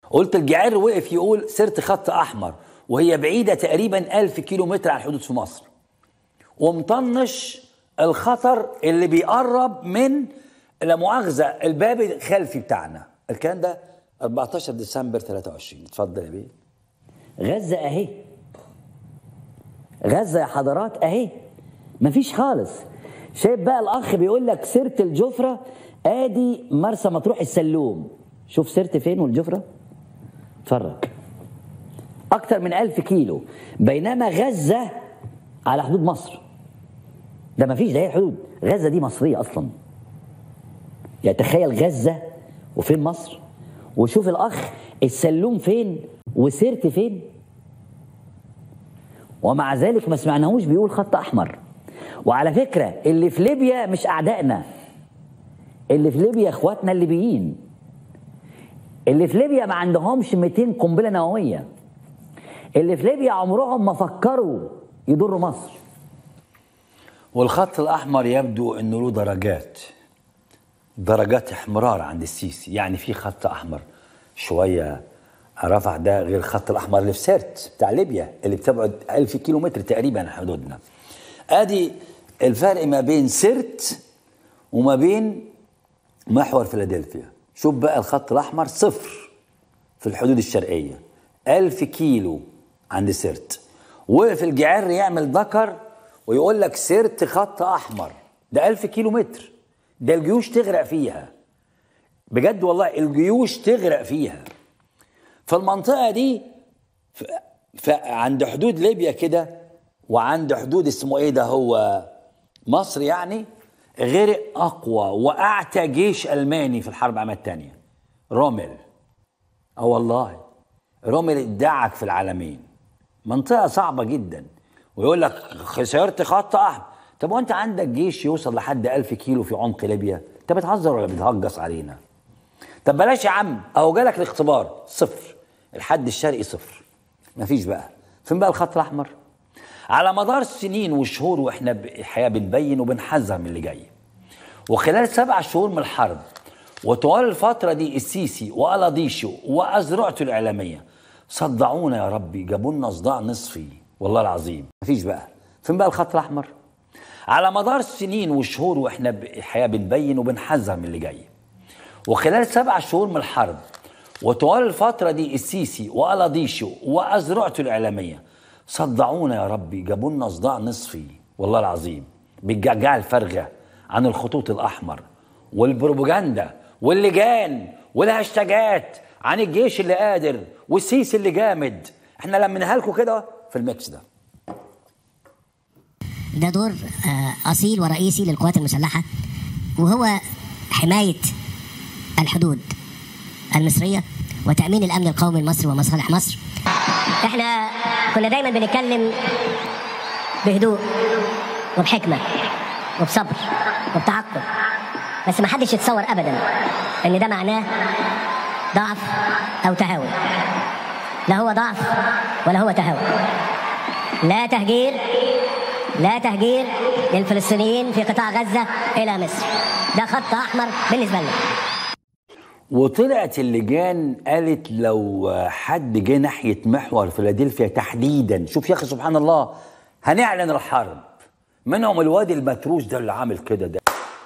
قلت الجعير وقف يقول سرت خط احمر وهي بعيده تقريبا ألف كيلو متر عن الحدود في مصر ومطنش الخطر اللي بيقرب من لا مؤاخذه الباب الخلفي بتاعنا الكلام ده 14 ديسمبر 23 اتفضل يا بيه غزة أهي غزة يا حضرات أهي مفيش خالص شايف بقى الأخ بيقول لك سرت الجفرة آدي مرسى مطروح السلوم شوف سرت فين والجفرة اتفرج أكتر من ألف كيلو بينما غزة على حدود مصر ده مفيش ده هي حدود غزة دي مصرية أصلا يعني تخيل غزة وفين مصر وشوف الأخ السلوم فين وسرت فين ومع ذلك ما سمعناهوش بيقول خط احمر وعلى فكره اللي في ليبيا مش اعدائنا اللي في ليبيا اخواتنا الليبيين اللي في ليبيا ما عندهمش 200 قنبله نوويه اللي في ليبيا عمرهم ما فكروا يضروا مصر والخط الاحمر يبدو انه له درجات درجات احمرار عند السيسي يعني في خط احمر شويه رفح ده غير الخط الاحمر اللي في سرت بتاع ليبيا اللي بتبعد 1000 كيلو متر تقريبا عن حدودنا ادي الفرق ما بين سرت وما بين محور فيلادلفيا شوف بقى الخط الاحمر صفر في الحدود الشرقيه 1000 كيلو عند سرت وقف الجعر يعمل ذكر ويقول لك سرت خط احمر ده 1000 كيلو متر ده الجيوش تغرق فيها بجد والله الجيوش تغرق فيها فالمنطقة دي ف... ف... عند حدود ليبيا كده وعند حدود اسمه ايه ده هو مصر يعني غرق اقوى واعتى جيش الماني في الحرب العالميه الثانيه رومل اه والله رومل ادعك في العالمين منطقه صعبه جدا ويقول لك خسرت خط احمر طب وانت عندك جيش يوصل لحد ألف كيلو في عمق ليبيا انت بتهزر ولا بتهجص علينا طب بلاش يا عم اهو جالك الاختبار صفر الحد الشرقي صفر مفيش بقى فين بقى الخط الاحمر على مدار السنين والشهور واحنا الحقيقه بنبين وبنحذر من اللي جاي وخلال سبع شهور من الحرب وطوال الفتره دي السيسي والاضيشو وازرعته الاعلاميه صدعونا يا ربي جابوا لنا صداع نصفي والله العظيم مفيش بقى فين بقى الخط الاحمر على مدار السنين والشهور واحنا الحقيقه بنبين وبنحذر من اللي جاي وخلال سبع شهور من الحرب وطوال الفترة دي السيسي وألاضيشو وأزرعته الإعلامية صدعونا يا ربي جابوا لنا صداع نصفي والله العظيم بالجعجعة الفارغة عن الخطوط الأحمر والبروباجندا واللجان والهاشتاجات عن الجيش اللي قادر والسيسي اللي جامد احنا لميناها لكم كده في الميكس ده ده دور آه، أصيل ورئيسي للقوات المسلحة وهو حماية الحدود المصرية وتأمين الأمن القومي المصري ومصالح مصر احنا كنا دايما بنتكلم بهدوء وبحكمة وبصبر وبتعقل بس ما حدش يتصور أبدا إن ده معناه ضعف أو تهاون لا هو ضعف ولا هو تهاون لا تهجير لا تهجير للفلسطينيين في قطاع غزة إلى مصر ده خط أحمر بالنسبة لنا وطلعت اللجان قالت لو حد جه ناحيه محور فيلادلفيا تحديدا شوف يا اخي سبحان الله هنعلن الحرب منهم الواد المتروس ده اللي عامل كده ده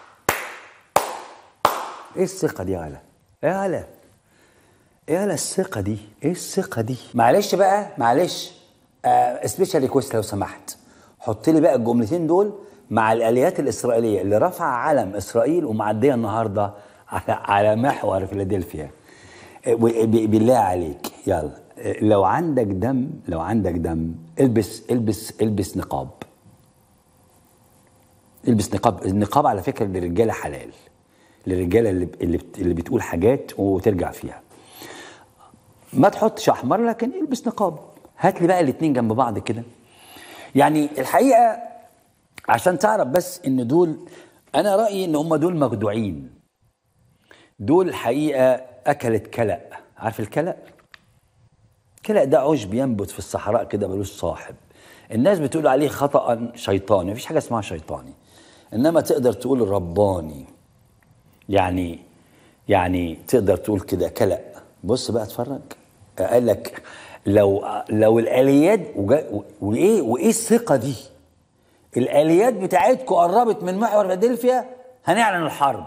ايه الثقه دي يا هلا ايه هلا ايه هلا الثقه دي ايه الثقه دي معلش بقى معلش آه سبيشال ريكوست لو سمحت حط لي بقى الجملتين دول مع الاليات الاسرائيليه اللي رفع علم اسرائيل ومعديه النهارده على على محور فيلادلفيا بالله عليك يلا لو عندك دم لو عندك دم البس البس البس نقاب البس نقاب النقاب على فكره للرجاله حلال للرجاله اللي اللي, اللي بتقول حاجات وترجع فيها ما تحطش احمر لكن البس نقاب هات لي بقى الاثنين جنب بعض كده يعني الحقيقه عشان تعرف بس ان دول انا رايي ان هم دول مخدوعين دول الحقيقه اكلت كلأ عارف الكلأ كلأ ده عشب ينبت في الصحراء كده ملوش صاحب الناس بتقول عليه خطأ شيطاني مفيش حاجه اسمها شيطاني انما تقدر تقول رباني يعني يعني تقدر تقول كده كلأ بص بقى اتفرج قال لك لو لو الاليات وجا- وايه وايه الثقه دي الاليات بتاعتكم قربت من محور فيلادلفيا هنعلن الحرب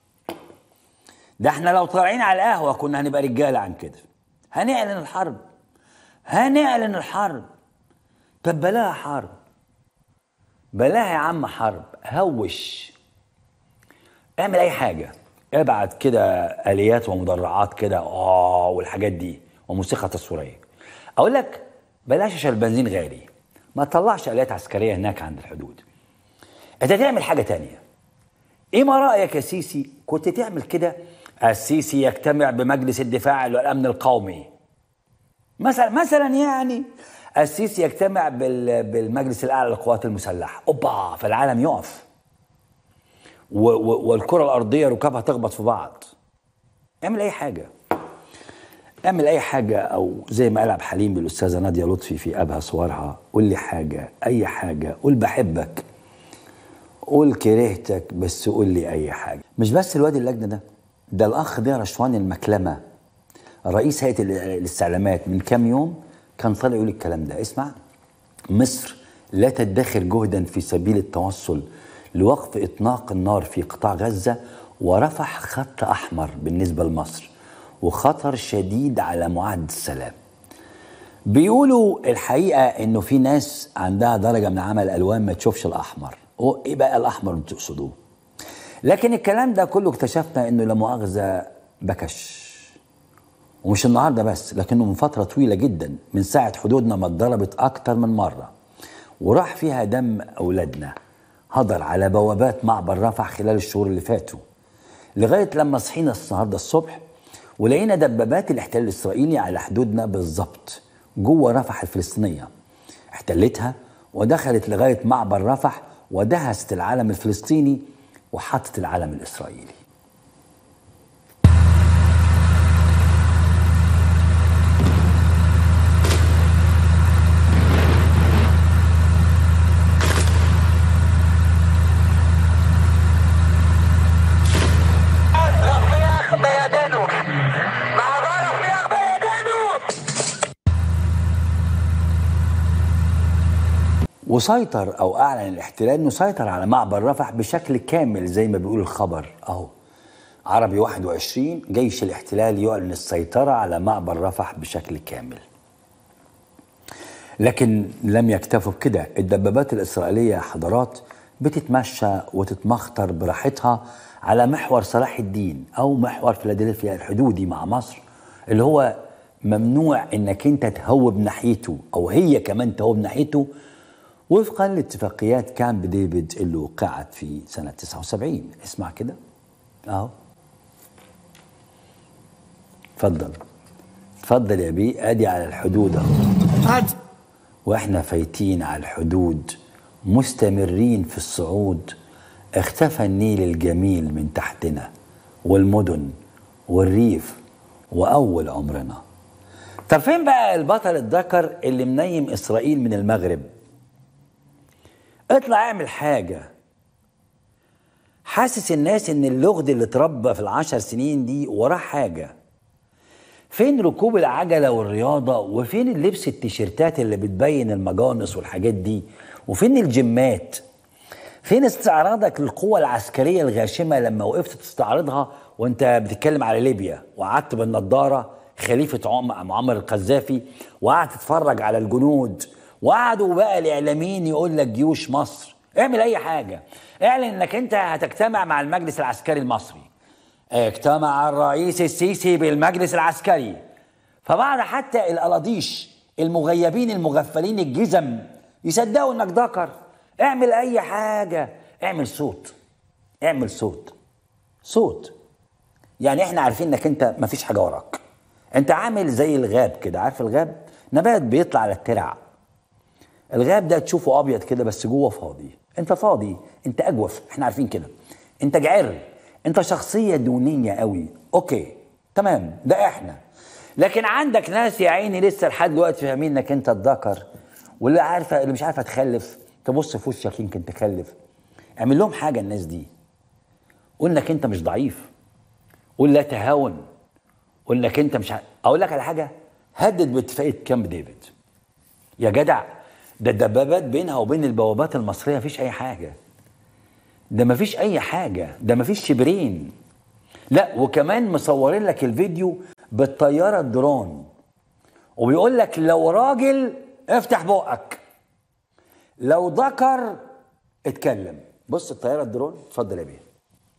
ده احنا لو طالعين على القهوه كنا هنبقى رجاله عن كده هنعلن الحرب هنعلن الحرب طب بلاها حرب بلاها يا عم حرب هوش اعمل اي حاجه ابعت كده اليات ومدرعات كده اه والحاجات دي وموسيقى تصويريه اقول لك بلاش عشان البنزين غالي ما تطلعش اليات عسكريه هناك عند الحدود انت تعمل حاجه تانية ايه ما رايك يا سيسي كنت تعمل كده السيسي يجتمع بمجلس الدفاع والامن القومي مثلا مثلا يعني السيسي يجتمع بال- بالمجلس الاعلى للقوات المسلحه اوبا فالعالم يقف و- و- والكره الارضيه ركابها تخبط في بعض اعمل اي حاجه اعمل اي حاجه او زي ما قال عبد الحليم بالاستاذه ناديه لطفي في ابها صورها قول لي حاجه اي حاجه قول بحبك قول كرهتك بس قول لي اي حاجه مش بس الواد اللجنه ده ده الاخ ده رشوان المكلمه رئيس هيئه ال- الاستعلامات من كام يوم كان طالع يقول الكلام ده اسمع مصر لا تدخر جهدا في سبيل التوصل لوقف اطلاق النار في قطاع غزه ورفح خط احمر بالنسبه لمصر وخطر شديد على معاهده السلام بيقولوا الحقيقه انه في ناس عندها درجه من عمل الالوان ما تشوفش الاحمر هو ايه بقى الاحمر اللي تقصدوه لكن الكلام ده كله اكتشفنا انه لا مؤاخذه بكش ومش النهارده بس لكنه من فتره طويله جدا من ساعه حدودنا ما اتضربت اكتر من مره وراح فيها دم اولادنا هدر على بوابات معبر رفح خلال الشهور اللي فاتوا لغايه لما صحينا النهارده الصبح ولقينا دبابات الاحتلال الاسرائيلي على حدودنا بالظبط جوه رفح الفلسطينيه احتلتها ودخلت لغايه معبر رفح ودهست العلم الفلسطيني وحطت العلم الاسرائيلي رفيق بيدينه مع رفيق بيدينه وسيطر او اعلن الاحتلال انه سيطر على معبر رفح بشكل كامل زي ما بيقول الخبر اهو عربي 21 جيش الاحتلال يعلن السيطرة على معبر رفح بشكل كامل لكن لم يكتفوا بكده الدبابات الإسرائيلية يا حضرات بتتمشى وتتمخطر براحتها على محور صلاح الدين أو محور فيلادلفيا الحدودي مع مصر اللي هو ممنوع انك انت تهوب ناحيته او هي كمان تهوب ناحيته وفقا لاتفاقيات كامب ديفيد اللي وقعت في سنة 79 اسمع كده اهو اتفضل اتفضل يا بيه ادي على الحدود اهو واحنا فايتين على الحدود مستمرين في الصعود اختفى النيل الجميل من تحتنا والمدن والريف واول عمرنا طب فين بقى البطل الذكر اللي منيم اسرائيل من المغرب اطلع اعمل حاجه حاسس الناس ان اللغد اللي اتربى في العشر سنين دي وراه حاجه فين ركوب العجله والرياضه وفين اللبس التيشيرتات اللي بتبين المجانس والحاجات دي وفين الجيمات فين استعراضك للقوة العسكرية الغاشمة لما وقفت تستعرضها وانت بتتكلم على ليبيا وقعدت بالنضارة خليفة عم- معمر القذافي وقعدت تتفرج على الجنود وقعدوا بقى الإعلاميين يقول لك جيوش مصر اعمل أي حاجة اعلن انك انت هتجتمع مع المجلس العسكري المصري اجتمع الرئيس السيسي بالمجلس العسكري فبعد حتى القلاضيش المغيبين المغفلين الجزم يصدقوا انك ذكر اعمل اي حاجه اعمل صوت اعمل صوت صوت يعني احنا عارفين انك انت مفيش حاجه وراك انت عامل زي الغاب كده عارف الغاب نبات بيطلع على الترع الغاب ده تشوفه ابيض كده بس جوه فاضي انت فاضي انت اجوف احنا عارفين كده انت جعر انت شخصيه دونيه قوي اوكي تمام ده احنا لكن عندك ناس يا عيني لسه لحد دلوقتي فاهمين انك انت الذكر واللي عارفه اللي مش عارفه تخلف تبص في وشك يمكن تخلف اعمل لهم حاجه الناس دي قول انك انت مش ضعيف قول لا تهاون وانك انت مش ع... اقول لك على حاجه هدد باتفاقيه كامب ديفيد يا جدع ده الدبابات بينها وبين البوابات المصريه مفيش اي حاجه ده مفيش اي حاجه ده مفيش شبرين لا وكمان مصورين لك الفيديو بالطياره الدرون وبيقول لك لو راجل افتح بقك لو ذكر اتكلم بص الطياره الدرون اتفضل يا بيه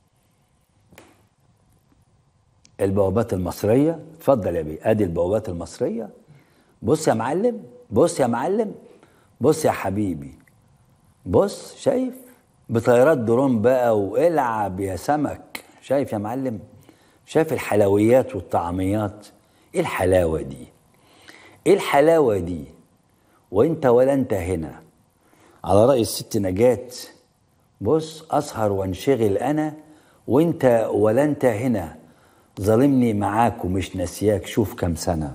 البوابات المصريه اتفضل يا بيه ادي البوابات المصريه بص يا معلم بص يا معلم بص يا حبيبي بص شايف بطيارات درون بقى والعب يا سمك شايف يا معلم شايف الحلويات والطعميات ايه الحلاوه دي ايه الحلاوه دي وانت ولا انت هنا على راي الست نجاة بص اسهر وانشغل انا وانت ولا انت هنا ظالمني معاك ومش ناسياك شوف كم سنه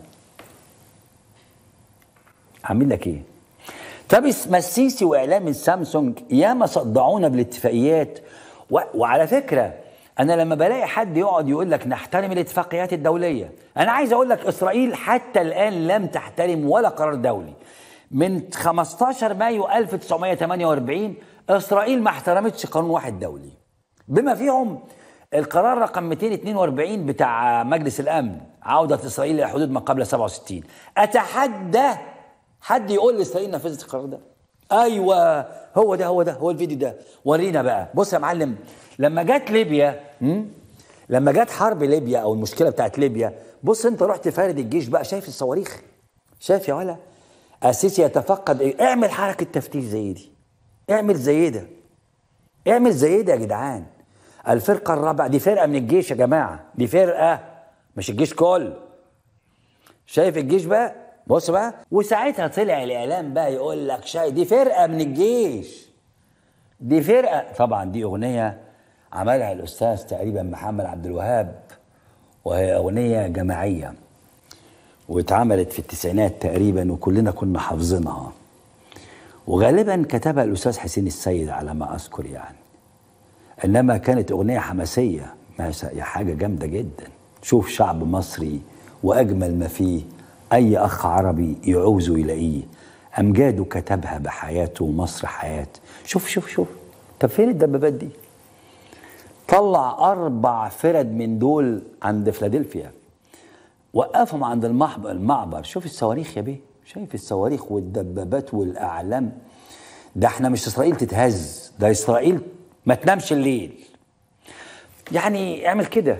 عامل لك ايه طب ما السيسي واعلام السامسونج ياما صدعونا بالاتفاقيات و... وعلى فكره انا لما بلاقي حد يقعد يقول لك نحترم الاتفاقيات الدوليه انا عايز اقول لك اسرائيل حتى الان لم تحترم ولا قرار دولي من 15 مايو 1948 اسرائيل ما احترمتش قانون واحد دولي بما فيهم القرار رقم 242 بتاع مجلس الامن عوده اسرائيل الى حدود ما قبل 67 اتحدى حد يقول لاسرائيل نفذت القرار ده ايوه هو ده هو ده هو الفيديو ده ورينا بقى بص يا معلم لما جت ليبيا م? لما جت حرب ليبيا او المشكله بتاعت ليبيا بص انت رحت فارد الجيش بقى شايف الصواريخ شايف يا ولا السيسي يتفقد ايه اعمل حركه تفتيش زي دي اعمل زي ده اعمل زي ده يا جدعان الفرقه الرابعه دي فرقه من الجيش يا جماعه دي فرقه مش الجيش كله شايف الجيش بقى بص بقى وساعتها طلع الاعلام بقى يقول لك شايف دي فرقه من الجيش دي فرقه طبعا دي اغنيه عملها الاستاذ تقريبا محمد عبد الوهاب وهي اغنيه جماعيه واتعملت في التسعينات تقريبا وكلنا كنا حافظينها وغالبا كتبها الاستاذ حسين السيد على ما اذكر يعني انما كانت اغنيه حماسيه ما هي حاجه جامده جدا شوف شعب مصري واجمل ما فيه اي اخ عربي يعوز يلاقيه امجاده كتبها بحياته ومصر حياه شوف شوف شوف طب فين الدبابات دي طلع اربع فرد من دول عند فيلادلفيا وقفهم عند المحبر المعبر شوف الصواريخ يا بيه شايف الصواريخ والدبابات والاعلام ده احنا مش اسرائيل تتهز ده اسرائيل ما تنامش الليل يعني اعمل كده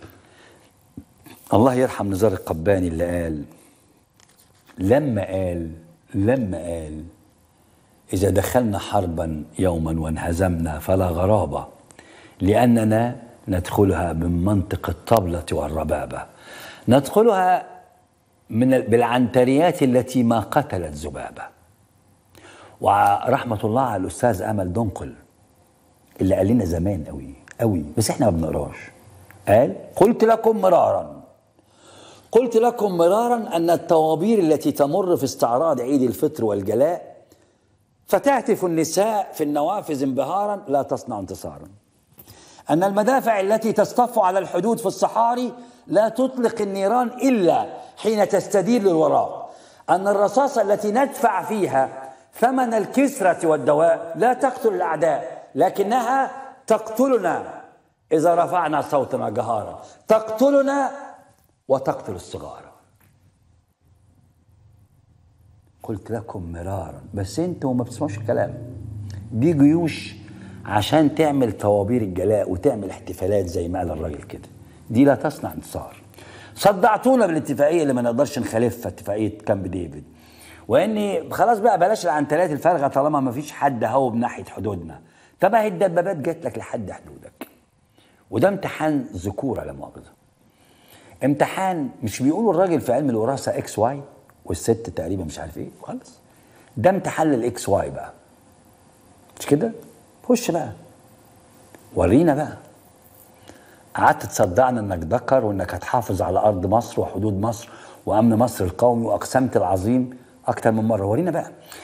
الله يرحم نزار القباني اللي قال لما قال لما قال إذا دخلنا حربا يوما وانهزمنا فلا غرابة لأننا ندخلها من منطق الطبلة والربابة ندخلها من بالعنتريات التي ما قتلت ذبابة ورحمة الله على الأستاذ أمل دنقل اللي قال لنا زمان قوي قوي بس احنا ما بنقراش قال قلت لكم مرارا قلت لكم مرارا ان الطوابير التي تمر في استعراض عيد الفطر والجلاء فتهتف النساء في النوافذ انبهارا لا تصنع انتصارا ان المدافع التي تصطف على الحدود في الصحاري لا تطلق النيران الا حين تستدير للوراء ان الرصاصه التي ندفع فيها ثمن الكسره والدواء لا تقتل الاعداء لكنها تقتلنا اذا رفعنا صوتنا جهارا تقتلنا وتقتل الصغار قلت لكم مرارا بس انتوا ما بتسمعوش الكلام دي جيوش عشان تعمل طوابير الجلاء وتعمل احتفالات زي ما قال الراجل كده دي لا تصنع انتصار صدعتونا بالاتفاقيه اللي ما نقدرش نخالفها اتفاقيه كامب ديفيد واني خلاص بقى بلاش العنترات الفارغه طالما ما فيش حد هوب ناحيه حدودنا طب اهي الدبابات جات لك لحد حدودك وده امتحان ذكوره لا مؤاخذه امتحان مش بيقولوا الراجل في علم الوراثه اكس واي والست تقريبا مش عارف ايه خالص ده امتحان للاكس واي بقى مش كده خش بقى ورينا بقى قعدت تصدعنا انك ذكر وانك هتحافظ على ارض مصر وحدود مصر وامن مصر القومي واقسمت العظيم اكتر من مره ورينا بقى